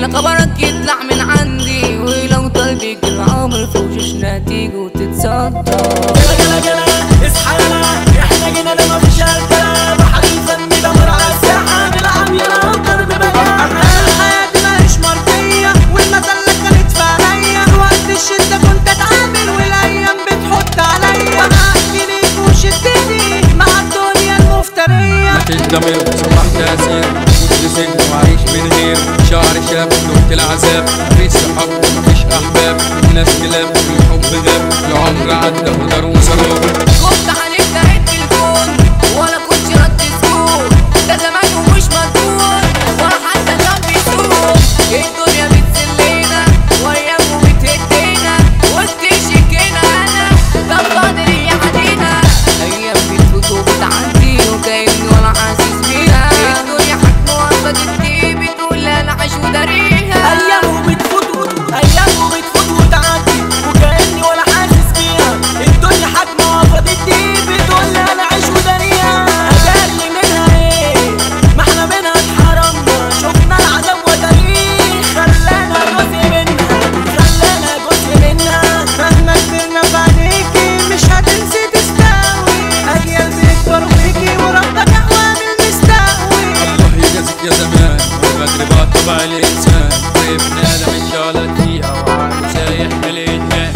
خبرك يطلع من عندي ولو طلبك العمر في وشوشنا تيجي وتتصدر جلا جلا جلا اصحى يلا احنا جينا ده مفيش هالكلام بحر الفن دمر على الساحة نلعب يلا ضرب بجام حياتي ماهيش مرضية والمثل اللي كانت في عينيا وقت الشدة كنت اتعامل والايام بتحط عليا وانا احكي ليك وشدتني مع الدنيا المفترية مفيش ضمير صباح تأثير كنت سجن وعايش من غير شعر شاب دقت العذاب مفيش صحاب مفيش أحباب الناس كلاب الحب غاب العمر عدى ودار وصراب كنت هنفتح التليفون ولا كنت رد سكون ده زمان ومش مدفون ولا حتى كان بيسوق الدنيا بتسلينا وايام وبتهدينا وبتشكينا انا طب فاضل يعدينا ايام بتفوت وبتعدي وكأني ولا حاسس بيها الدنيا حكم واقفة تدي بتقول انا عايش وداريها ايام بتفوت ايام بتفوت وتعدي وكاني ولا حاسس بيها الدنيا حجمه وفضت دي بتقول لي انا عايش وداريها اقل منها ايه ما احنا منها اتحرمنا شفنا العذاب وتاريخ خلانا جزء منها خلانا جزء منها مهما كبرنا في عينيكي مش هتنسي تستاوي اجيال بيكبر بيكي وربك اقوى من المستقوي الله يجازيك يا زمان والغدر بقى طبع الإنسان وابن آدم انشغلت فيها وعقله سايح من الإدمان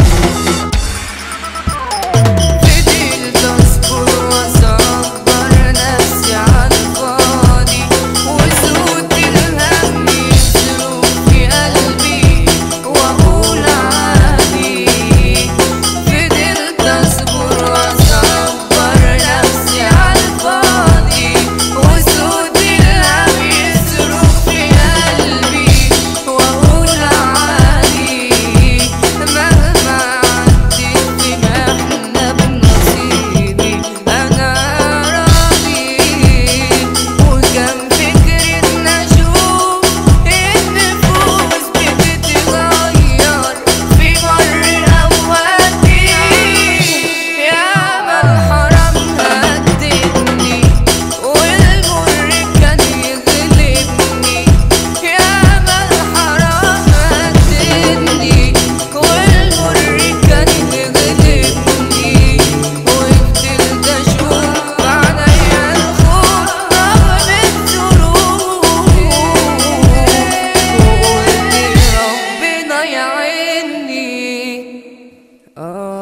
فضلت اصبر واصبر نفسي على الفاضي وصوت الهم يصرخ في قلبي واقول عادي فضلت اصبر واصبر نفسي على الفاضي وصوت الهم يصرخ في قلبي واقول عادي مهما عدت في محنة بنصيبي أنا راضي وكان فكري إن أشوف النفوس بتتغير في مر أوقاتي يا من الحرام هددني والمر كان يغلبني يا من الحرام هددني والمر كان يغلبني وفضلت أشوف عليا الخوف رغم الظروف وقلت ربنا يعيني آه